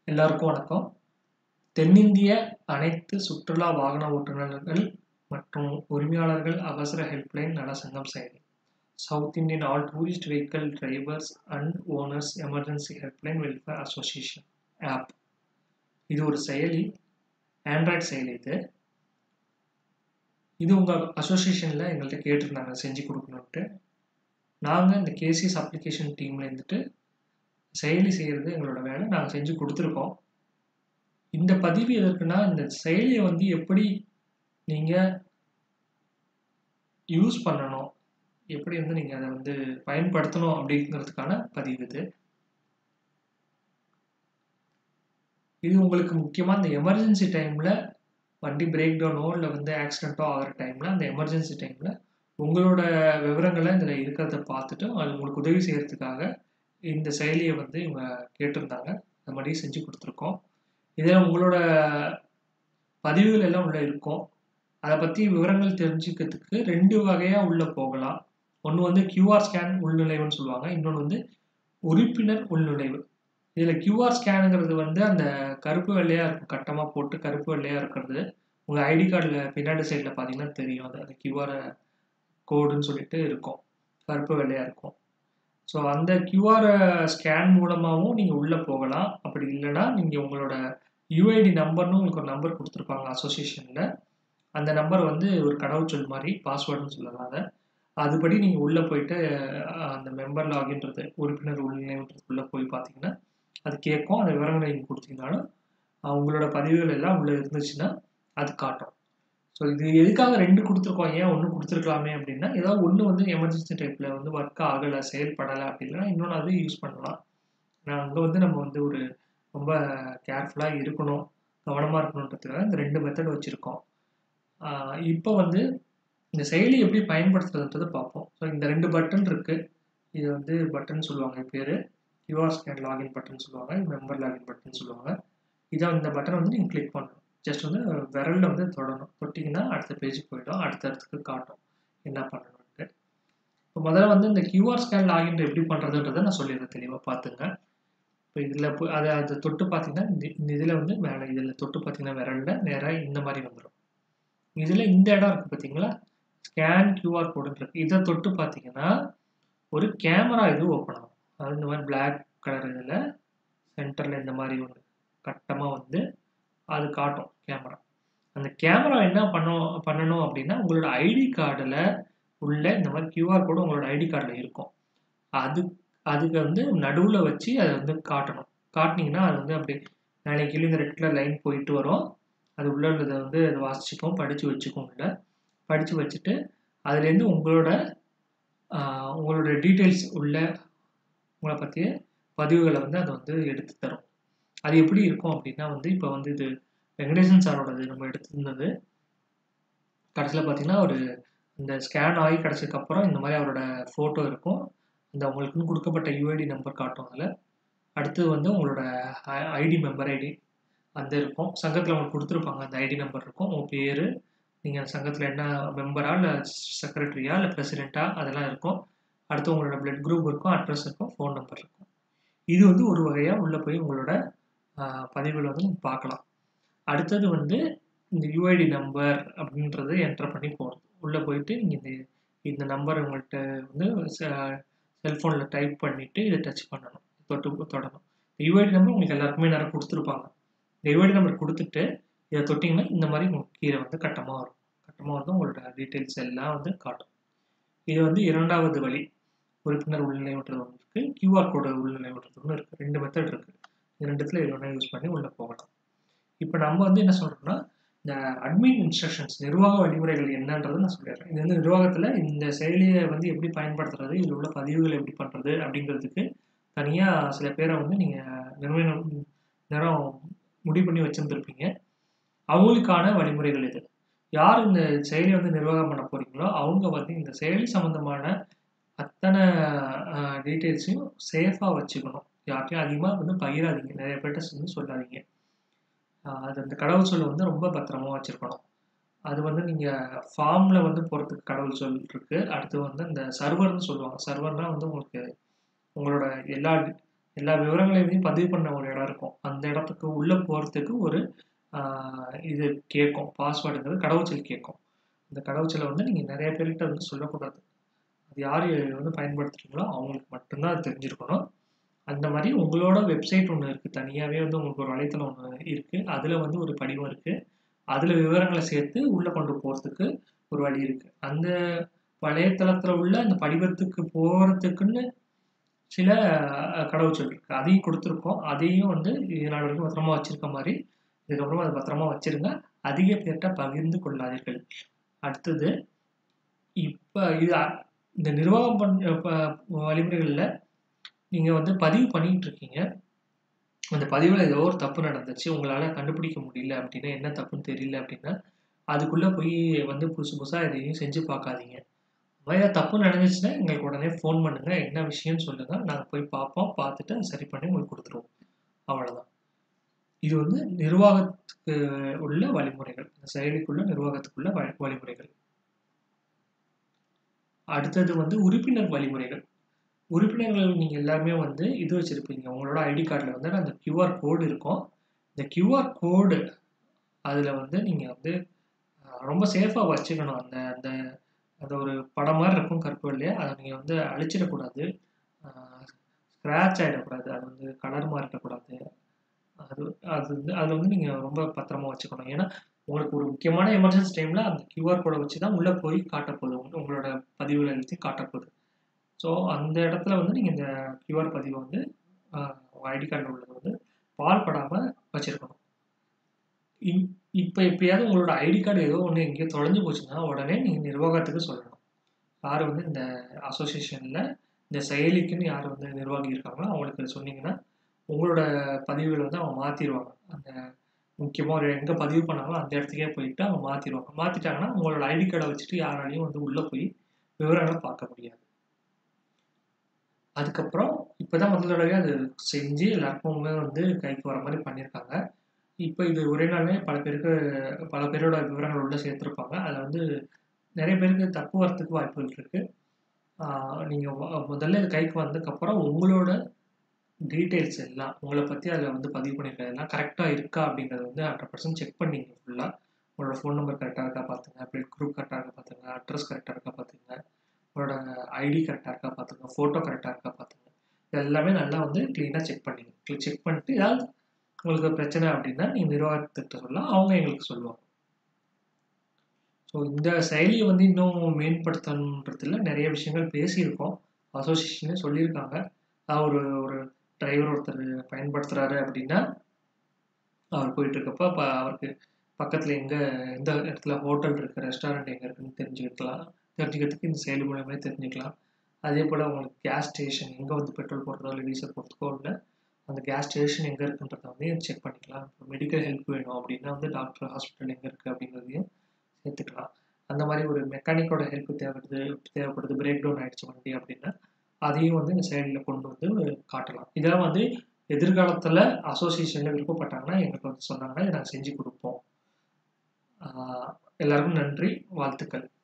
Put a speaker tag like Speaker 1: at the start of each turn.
Speaker 1: எல்லாருக்கும் வணக்கம் தென்னிந்திய அனைத்து சுற்றுலா வாகன ஓட்டுநர்கள் மற்றும் உரிமையாளர்கள் அவசர ஹெல்ப்லைன் நலசங்கம் செயலி south Indian all tourist vehicle drivers and owners emergency helpline welfare association app இது ஒரு செயலி ஆண்ட்ராய்ட் செயலி இது இது உங்கள் அசோசியேஷனில் எங்கள்கிட்ட கேட்டிருந்தாங்க செஞ்சு கொடுக்கணுன்ட்டு நாங்கள் இந்த கேசிஎஸ் அப்ளிகேஷன் டீமில் இருந்துட்டு செயலி செய்கிறது எங்களோட வேலை நாங்கள் செஞ்சு கொடுத்துருக்கோம் இந்த பதிவு எதற்குன்னா இந்த செயலியை வந்து எப்படி நீங்கள் யூஸ் பண்ணணும் எப்படி வந்து நீங்கள் அதை வந்து பயன்படுத்தணும் அப்படிங்கிறதுக்கான பதிவு இது இது உங்களுக்கு முக்கியமாக இந்த எமர்ஜென்சி டைமில் வண்டி பிரேக் டவுனோ இல்லை வந்து ஆக்சிடெண்ட்டோ ஆகிற டைமில் அந்த எமர்ஜென்சி டைமில் உங்களோட விவரங்களை இதில் இருக்கிறத பார்த்துட்டு அது உங்களுக்கு உதவி செய்கிறதுக்காக இந்த செயலியை வந்து இவங்க கேட்டிருந்தாங்க அந்த மாதிரி செஞ்சு கொடுத்துருக்கோம் இதில் உங்களோட பதிவுகள் எல்லாம் உள்ளே இருக்கும் அதை பற்றி விவரங்கள் தெரிஞ்சுக்கிறதுக்கு ரெண்டு வகையாக உள்ளே போகலாம் ஒன்று வந்து கியூஆர் ஸ்கேன் உள்நுழைவுன்னு சொல்லுவாங்க இன்னொன்று வந்து உறுப்பினர் உள்நுழைவு இதில் கியூஆர் ஸ்கேனுங்கிறது வந்து அந்த கருப்பு வெள்ளையாக இருக்கும் கட்டமாக போட்டு கருப்பு வெள்ளையாக இருக்கிறது உங்கள் ஐடி கார்டில் பின்னாடி சைடில் பார்த்தீங்கன்னா தெரியும் அது அந்த கியூஆர் கோடுன்னு சொல்லிட்டு இருக்கும் கருப்பு வெள்ளையாக இருக்கும் ஸோ அந்த கியூஆர் ஸ்கேன் மூலமாகவும் நீங்கள் உள்ளே போகலாம் அப்படி இல்லைன்னா நீங்கள் உங்களோட யூஐடி நம்பர்னு உங்களுக்கு ஒரு நம்பர் கொடுத்துருப்பாங்க அசோசியேஷனில் அந்த நம்பர் வந்து ஒரு கடவுச்சொல் மாதிரி பாஸ்வேர்டுன்னு சொல்லலாம் அதை அதுபடி நீங்கள் உள்ளே போயிட்டு அந்த மெம்பர் லாகின்றது உறுப்பினர் உள்நிலைன்றதுக்குள்ளே போய் பார்த்தீங்கன்னா அது கேட்கும் அந்த விவரங்களை நீங்கள் கொடுத்தீங்கனாலும் உங்களோட பதிவுகள் எல்லாம் உள்ளே இருந்துச்சுன்னா அது காட்டும் ஸோ இது எதுக்காக ரெண்டு கொடுத்துருக்கோம் ஏன் ஒன்று கொடுத்துருக்கலாமே அப்படின்னா ஏதாவது ஒன்று வந்து எமர்ஜென்சி டைப்பில் வந்து ஒர்க் ஆகலை செயல்படலை அப்படின்னா இன்னொன்று அது யூஸ் பண்ணலாம் நான் அங்கே வந்து நம்ம வந்து ஒரு ரொம்ப கேர்ஃபுல்லாக இருக்கணும் கவனமாக இருக்கணுன்றதுக்காக இந்த ரெண்டு மெத்தட் வச்சுருக்கோம் இப்போ வந்து இந்த செயலி எப்படி பயன்படுத்துறதுன்றதை பார்ப்போம் ஸோ இந்த ரெண்டு பட்டன் இருக்குது இது வந்து பட்டன் சொல்லுவாங்க பேர் யூஆர் ஸ்கேன் லாகின் பட்டன் சொல்லுவாங்க மெம்பர் லாகின் பட்டன் சொல்லுவாங்க இதான் இந்த பட்டனை வந்து நீங்கள் கிளிக் பண்ணணும் ஜஸ்ட் வந்து விரலில் வந்து தொடணும் தொட்டிங்கன்னா அடுத்த பேஜுக்கு போயிடும் அடுத்த இடத்துக்கு காட்டும் என்ன பண்ணணுன்ட்டு இப்போ முதல்ல வந்து இந்த கியூஆர் ஸ்கேன் லாகின் எப்படி பண்ணுறதுன்றதை நான் சொல்லிடுறேன் தெளிவாக பார்த்துங்க இப்போ இதில் போய் அதை அதை தொட்டு பார்த்தீங்கன்னா இந்த இந்த இதில் வந்து மேலே இதில் தொட்டு பார்த்தீங்கன்னா விரலில் நேராக இந்த மாதிரி வந்துடும் இதில் இந்த இடம் இருக்குது பார்த்தீங்களா ஸ்கேன் கியூஆர் கோடுன்னு இருக்குது இதை தொட்டு பார்த்தீங்கன்னா ஒரு கேமரா இது ஓப்பன் ஆகும் அது இந்த மாதிரி பிளாக் கலர் இதில் சென்டரில் இந்த மாதிரி ஒன்று கட்டமாக வந்து அது காட்டும் கேமரா அந்த கேமரா என்ன பண்ணும் பண்ணணும் அப்படின்னா உங்களோட ஐடி கார்டில் உள்ள இந்த மாதிரி கியூஆர் கோடு உங்களோட ஐடி கார்டில் இருக்கும் அது அதுக்கு வந்து நடுவில் வச்சு அதை வந்து காட்டணும் காட்டினீங்கன்னா அது வந்து அப்படி நாளைக்கு கீழே இந்த ரெட் கலர் லைன் போயிட்டு வரும் அது உள்ள உள்ளதை வந்து அதை வாசிச்சுக்கும் படித்து வச்சுக்கும் உள்ள படித்து வச்சுட்டு அதுலேருந்து உங்களோட உங்களோட டீட்டெயில்ஸ் உள்ள உங்களை பற்றிய பதிவுகளை வந்து அதை வந்து எடுத்து தரும் அது எப்படி இருக்கும் அப்படின்னா வந்து இப்போ வந்து இது வெங்கடேசன் சாரோடது நம்ம எடுத்திருந்தது கடைசியில் பார்த்தீங்கன்னா ஒரு இந்த ஸ்கேன் ஆகி கிடச்சதுக்கப்புறம் இந்த மாதிரி அவரோட ஃபோட்டோ இருக்கும் இந்த உங்களுக்குன்னு கொடுக்கப்பட்ட யூஐடி நம்பர் காட்டும் அதில் அடுத்தது வந்து உங்களோட ஐடி மெம்பர் ஐடி அந்த இருக்கும் சங்கத்தில் உங்களுக்கு கொடுத்துருப்பாங்க அந்த ஐடி நம்பர் இருக்கும் உங்கள் பேர் நீங்கள் சங்கத்தில் என்ன மெம்பரா இல்லை செக்ரட்டரியா இல்லை பிரசிடெண்ட்டாக அதெல்லாம் இருக்கும் அடுத்து உங்களோட பிளட் குரூப் இருக்கும் அட்ரஸ் இருக்கும் ஃபோன் நம்பர் இருக்கும் இது வந்து ஒரு வகையாக உள்ளே போய் உங்களோட பதிவுகளை வந்து நீங்கள் பார்க்கலாம் அடுத்தது வந்து இந்த யூஐடி நம்பர் அப்படின்றத என்டர் பண்ணி போகிறது உள்ளே போயிட்டு நீங்கள் இந்த இந்த நம்பர் உங்கள்கிட்ட வந்து செல்ஃபோனில் டைப் பண்ணிவிட்டு இதை டச் பண்ணணும் தொட்டு தொடணும் யூஐடி நம்பர் உங்களுக்கு எல்லாருக்குமே நேரம் கொடுத்துருப்பாங்க இந்த யூஐடி நம்பர் கொடுத்துட்டு இதை தொட்டிங்கன்னா இந்த மாதிரி உங்களுக்கு கீழே வந்து கட்டமாக வரும் கட்டமாக வந்து உங்களோட டீட்டெயில்ஸ் எல்லாம் வந்து காட்டும் இது வந்து இரண்டாவது வழி உறுப்பினர் உள்நிலைவுன்றது ஒன்று இருக்குது கியூஆர் கோடு உள்நிலைவுன்றது ஒன்று இருக்குது ரெண்டு மெத்தட் இருக்குது இது ரெண்டுத்தில் இது ஒன்றா யூஸ் பண்ணி உள்ளே போகலாம் இப்போ நம்ம வந்து என்ன சொல்கிறோம்னா இந்த அட்மின் இன்ஸ்ட்ரக்ஷன்ஸ் நிர்வாக வழிமுறைகள் என்னன்றது நான் சொல்லிடுறேன் இது வந்து நிர்வாகத்தில் இந்த செயலியை வந்து எப்படி பயன்படுத்துறது இதில் உள்ள பதிவுகள் எப்படி பண்ணுறது அப்படிங்கிறதுக்கு தனியாக சில பேரை வந்து நீங்கள் நிர்வாகம் நேரம் முடிவு பண்ணி வச்சுருந்துருப்பீங்க அவங்களுக்கான வழிமுறைகள் இது யார் இந்த செயலியை வந்து நிர்வாகம் பண்ண போகிறீங்களோ அவங்க வந்து இந்த செயலி சம்மந்தமான அத்தனை டீட்டெயில்ஸையும் சேஃபாக வச்சுக்கணும் யார்ட்டையும் அதிகமாக வந்து பகிராதீங்க நிறைய பேர்கிட்ட வந்து சொல்லாதீங்க அது அந்த கடவுள் சொல் வந்து ரொம்ப பத்திரமா வச்சுருக்கணும் அது வந்து நீங்கள் ஃபார்மில் வந்து போகிறதுக்கு கடவுள் சொல் இருக்குது அடுத்து வந்து இந்த சர்வர்னு சொல்லுவாங்க சர்வர்னால் வந்து உங்களுக்கு உங்களோட எல்லா எல்லா விவரங்களையும் பதிவு பண்ண ஒரு இடம் இருக்கும் அந்த அந்த இடத்துக்கு உள்ளே போகிறதுக்கு ஒரு இது கேட்கும் பாஸ்வேர்டுங்கிறது கடவுச்சொல் கேட்கும் இந்த கடவுச்சொல்லை வந்து நீங்கள் நிறைய பேர்கிட்ட வந்து சொல்லக்கூடாது அது யார் வந்து பயன்படுத்துகிறீங்களோ அவங்களுக்கு மட்டும்தான் அது தெரிஞ்சிருக்கணும் அந்த மாதிரி உங்களோட வெப்சைட் ஒன்று இருக்குது தனியாகவே வந்து உங்களுக்கு ஒரு வலைத்தளம் ஒன்று இருக்குது அதில் வந்து ஒரு படிவம் இருக்குது அதில் விவரங்களை சேர்த்து உள்ளே கொண்டு போகிறதுக்கு ஒரு வழி இருக்குது அந்த வலைத்தளத்தில் உள்ள அந்த படிவத்துக்கு போகிறதுக்குன்னு சில கடவுச்சொல் இருக்குது அதையும் கொடுத்துருக்கோம் அதையும் வந்து இதனால் வரைக்கும் பத்திரமா வச்சுருக்க மாதிரி இதுக்கப்புறமா அதை பத்திரமா வச்சுருங்க அதிக பேர்கிட்ட பகிர்ந்து கொள்ளாதீர்கள் அடுத்தது இப்போ இது இந்த நிர்வாகம் பண்ண வழிமுறைகளில் நீங்கள் வந்து பதிவு பண்ணிகிட்டு இருக்கீங்க அந்த பதிவில் ஏதோ ஒரு தப்பு நடந்துச்சு உங்களால் கண்டுபிடிக்க முடியல அப்படின்னா என்ன தப்புன்னு தெரியல அப்படின்னா அதுக்குள்ளே போய் வந்து புதுசு புதுசாக எதையும் செஞ்சு பார்க்காதீங்க வேறு தப்பு நடந்துச்சுன்னா எங்களுக்கு உடனே ஃபோன் பண்ணுங்கள் என்ன விஷயம்னு சொல்லுங்கள் நாங்கள் போய் பார்ப்போம் பார்த்துட்டு அதை சரி பண்ணி உங்களுக்கு கொடுத்துருவோம் அவ்வளோதான் இது வந்து நிர்வாகத்துக்கு உள்ள வழிமுறைகள் இந்த செயலிக்குள்ள நிர்வாகத்துக்குள்ள வழி வழிமுறைகள் அடுத்தது வந்து உறுப்பினர் வழிமுறைகள் உறுப்பினர்கள் நீங்கள் எல்லாருமே வந்து இது வச்சுருப்பீங்க உங்களோட ஐடி கார்டில் வந்து அந்த கியூஆர் கோடு இருக்கும் இந்த கியூஆர் கோடு அதில் வந்து நீங்கள் வந்து ரொம்ப சேஃபாக வச்சுக்கணும் அந்த அந்த அது ஒரு படம் மாதிரி இருக்கும் கருப்பு இல்லையா அதை நீங்கள் வந்து அழிச்சிடக்கூடாது ஸ்க்ராட்ச் ஆகிடக்கூடாது அது வந்து கலர் மாறிடக்கூடாது அது அது வந்து அதில் வந்து நீங்கள் ரொம்ப பத்திரமா வச்சுக்கணும் ஏன்னா உங்களுக்கு ஒரு முக்கியமான எமர்ஜென்சி டைமில் அந்த கியூஆர் கோடை வச்சு தான் உள்ளே போய் காட்டப்போகுது உங்களோட பதிவுகள் எல்லாத்தையும் காட்டப்போகுது ஸோ அந்த இடத்துல வந்து நீங்கள் இந்த கியூஆர் பதிவை வந்து ஐடி கார்டில் உள்ளது வந்து பால் படாமல் வச்சுருக்கணும் இப்போ எப்பயாவது உங்களோட ஐடி கார்டு ஏதோ ஒன்று எங்கேயோ தொலைஞ்சு போச்சுன்னா உடனே நீங்கள் நிர்வாகத்துக்கு சொல்லணும் யார் வந்து இந்த அசோசியேஷனில் இந்த செயலிக்குன்னு யார் வந்து நிர்வாகி இருக்காங்களோ அவங்களுக்கு சொன்னீங்கன்னா உங்களோட பதிவுகளை வந்து அவங்க மாற்றிடுவாங்க அந்த முக்கியமாக ஒரு எங்கே பதிவு பண்ணாங்களோ அந்த இடத்துக்கே போயிட்டு அவங்க மாற்றிடுவாங்க மாற்றிட்டாங்கன்னா உங்களோட ஐடி கார்டை வச்சுட்டு யாராலையும் வந்து உள்ளே போய் விவரங்களை பார்க்க முடியாது அதுக்கப்புறம் இப்போ தான் முதல் தடவை அது செஞ்சு எல்லாருக்குமே வந்து கைக்கு வர மாதிரி பண்ணியிருக்காங்க இப்போ இது ஒரே நாளே பல பேருக்கு பல பேரோட விவரங்கள் உள்ளே சேர்த்துருப்பாங்க அதில் வந்து நிறைய பேருக்கு தப்பு வரத்துக்கு வாய்ப்புகள் இருக்குது நீங்கள் முதல்ல இது கைக்கு வந்ததுக்கப்புறம் உங்களோட டீட்டெயில்ஸ் எல்லாம் உங்களை பற்றி அதில் வந்து பதிவு பண்ணியிருக்கிறது எல்லாம் கரெக்டாக இருக்கா அப்படிங்கிறத வந்து ஹண்ட்ரட் பர்சன்ட் செக் பண்ணிங்க ஃபுல்லாக உங்களோட ஃபோன் நம்பர் கரெக்டாக இருக்கா பார்த்துங்க பிளட் குரூப் கரெக்டாக இருக்கா பார்த்துங்க அட்ரஸ் கரெக்டாக இருக்கா பார்த்துங்க உங்களோட ஐடி கரெக்டாக இருக்கா பார்த்துங்க ஃபோட்டோ கரெக்டாக இருக்கா பார்த்துங்க இது எல்லாமே நல்லா வந்து க்ளீனாக செக் பண்ணிங்க செக் பண்ணிட்டு ஏதாவது உங்களுக்கு பிரச்சனை அப்படின்னா நீங்கள் நிர்வாகத்திட்ட சொல்லலாம் அவங்க எங்களுக்கு சொல்லுவாங்க ஸோ இந்த செயலியை வந்து இன்னும் மேம்படுத்தணுன்றதுல நிறைய விஷயங்கள் பேசியிருக்கோம் அசோசியேஷனே சொல்லியிருக்காங்க ஒரு ஒரு டிரைவர் ஒருத்தர் பயன்படுத்துகிறாரு அப்படின்னா அவர் போயிட்டு இருக்கப்போ இப்போ அவருக்கு பக்கத்தில் எங்கே எந்த இடத்துல ஹோட்டல் இருக்குது ரெஸ்டாரண்ட் எங்கே இருக்குன்னு தெரிஞ்சுக்கலாம் தெரிஞ்சுக்கிறதுக்கு இந்த செயலி மூலமே தெரிஞ்சுக்கலாம் அதே போல் உங்களுக்கு கேஸ் ஸ்டேஷன் எங்கே வந்து பெட்ரோல் போடுறதோ இல்லை டீசல் போடுறதுக்கோ இல்லை அந்த கேஸ் ஸ்டேஷன் எங்கே இருக்குன்றத வந்து செக் பண்ணிக்கலாம் இப்போ மெடிக்கல் ஹெல்ப் வேணும் அப்படின்னா வந்து டாக்டர் ஹாஸ்பிட்டல் எங்கே இருக்குது அப்படிங்கிறதையும் சேர்த்துக்கலாம் அந்த மாதிரி ஒரு மெக்கானிக்கோட ஹெல்ப் தேவைப்படுது தேவைப்படுது பிரேக் டவுன் ஆகிடுச்சு வண்டி அப்படின்னா அதையும் வந்து இந்த செயலியில் கொண்டு வந்து காட்டலாம் இதெல்லாம் வந்து எதிர்காலத்தில் அசோசியேஷனில் விருப்பப்பட்டாங்கன்னா எங்களுக்கு வந்து சொன்னாங்கன்னா இதை நாங்கள் செஞ்சு கொடுப்போம் எல்லாருக்கும் நன்றி வாழ்த்துக்கள்